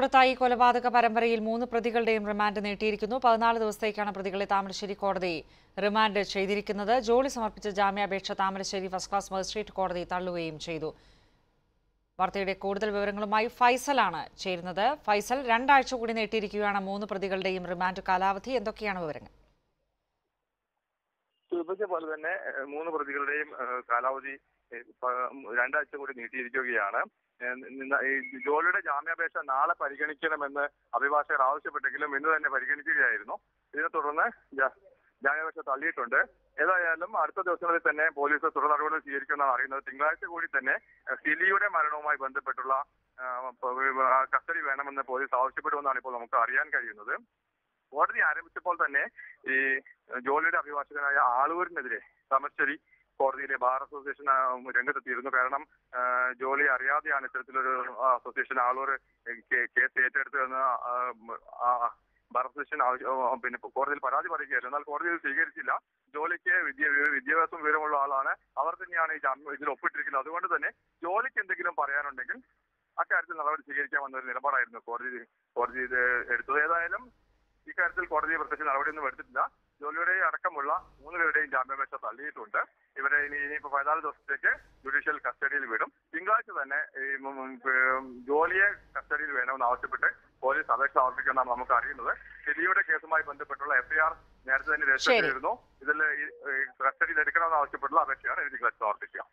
കൂടത്തായി കൊലപാതക പരമ്പരയിൽ മൂന്ന് പ്രതികളുടെയും റിമാൻഡ് നീട്ടിയിരിക്കുന്നു പതിനാല് ദിവസത്തേക്കാണ് പ്രതികളെ താമരശ്ശേരി കോടതി റിമാൻഡ് ചെയ്തിരിക്കുന്നത് ജോളി സമർപ്പിച്ച ജാമ്യാപേക്ഷ താമരശ്ശേരി ഫസ്റ്റ് ക്ലാസ് മജിസ്ട്രേറ്റ് കോടതി തള്ളുകയും ചെയ്തു വാർത്തയുടെ കൂടുതൽ വിവരങ്ങളുമായി ഫൈസലാണ് ചേരുന്നത് ഫൈസൽ രണ്ടാഴ്ച കൂടി നീട്ടിയിരിക്കുകയാണ് മൂന്ന് പ്രതികളുടെയും റിമാൻഡ് കാലാവധി എന്തൊക്കെയാണ് വിവരങ്ങൾ സൂചിപ്പിച്ച പോലെ തന്നെ ഏഹ്, മൂന്ന് പ്രതികളുടെയും ഏഹ്, കാലാവധി ഏഹ്, പ- രണ്ടാഴ്ച കൂടി നീട്ടിയിരിക്കുകയാണ് ഏഹ്, നിന്ന- ഈ ജോളിയുടെ ജാമ്യാപേക്ഷ നാളെ പരിഗണിക്കണമെന്ന് അഭിഭാഷകർ ആവശ്യപ്പെട്ടെങ്കിലും ഇന്ന് തന്നെ പരിഗണിക്കുകയായിരുന്നു ഇതിനെ തുടർന്ന് ജാ- ജാമ്യാപേക്ഷ തള്ളിയിട്ടുണ്ട് ഏതായാലും അടുത്ത ദിവസങ്ങളിൽ തന്നെ പോലീസ് തുടർ നടപടികൾ സ്വീകരിക്കുമെന്നാണ് അറിയുന്നത് തിങ്കളാഴ്ച കൂടി തന്നെ ഏഹ്, സിലിയുടെ മരണവുമായി ബന്ധപ്പെട്ടുള്ള ആഹ്, പ- ആ, കസ്റ്റഡി വേണമെന്ന് പോലീസ് ആവശ്യപ്പെടുമെന്നാണ് ഇപ്പോൾ നമുക്ക് അറിയാൻ കഴിയുന്നത് കോടതി ആരംഭിച്ചപ്പോൾ തന്നെ ഈ ജോലിയുടെ അഭിഭാഷകനായ ആളൂരിനെതിരെ താമരശ്ശേരി കോടതിയിലെ ബാർ അസോസിയേഷൻ ആ, രംഗത്തെത്തിയിരുന്നു കാരണം ആ, ജോലി അറിയാതെയാണ് ഇത്തരത്തിലൊരു ആ, അസോസിയേഷൻ ആളൂർ കേ- കേസ് ഏറ്റെടുത്തതെന്ന് ആ, ആ, ബാർ അസോസിയേഷൻ ആവശ്യ- ആ, പിന്നെ കോടതിയിൽ പരാതി പറയുകയായിരുന്നു എന്നാൽ കോടതി ഇത് സ്വീകരിച്ചില്ല ജോലിക്ക് വിദ്യ വിദ്യാഭ്യാസം വിവരമുള്ള ആളാണ് അവർ തന്നെയാണ് ഈ ജാമ്യം ഇതിൽ ഒപ്പിട്ടിരിക്കുന്നത് അതുകൊണ്ട് തന്നെ ജോലിക്ക് എന്തെങ്കിലും പറയാനുണ്ടെങ്കിൽ അക്കാര്യത്തിൽ നടപടി സ്വീകരിക്കാമെന്നൊരു നിലപാടായിരുന്നു കോടതി കോടതി ഇത് എടുത്തത് ഏതായാലും ഇക്കാര്യത്തിൽ കോടതി പ്രത്യേകിച്ച് നടപടിയൊന്നും എടുത്തിട്ടില്ല ജോലിയുടെ അടക്കമുള്ള മൂന്ന് പേരുടെയും ജാമ്യാപേക്ഷ തള്ളിയിട്ടുണ്ട് ഇവരെ ഇനി ഇനിയിപ്പോ പതിനാല് ദിവസത്തേക്ക് ജുഡീഷ്യൽ കസ്റ്റഡിയിൽ വിടും തിങ്കളാഴ്ച തന്നെ ഈ ഉം, ഉം, ഉം, ജോലിയെ കസ്റ്റഡിയിൽ വേണമെന്ന് ആവശ്യപ്പെട്ട് പോലീസ് അപേക്ഷ സമർപ്പിക്കുമെന്നാണ് നമുക്ക് അറിയുന്നത് ശരിയുടെ കേസുമായി ബന്ധപ്പെട്ടുള്ള എഫ്ഐആർ നേരത്തെ തന്നെ രജിസ്റ്റർ ശരി. ചെയ്തിരുന്നു ഇതിൽ ഈ, ഈ കസ്റ്റഡിയിൽ എടുക്കണമെന്ന് ആവശ്യപ്പെട്ടുള്ള അപേക്ഷയാണ് എനിക്ക് സമർപ്പിക്കുക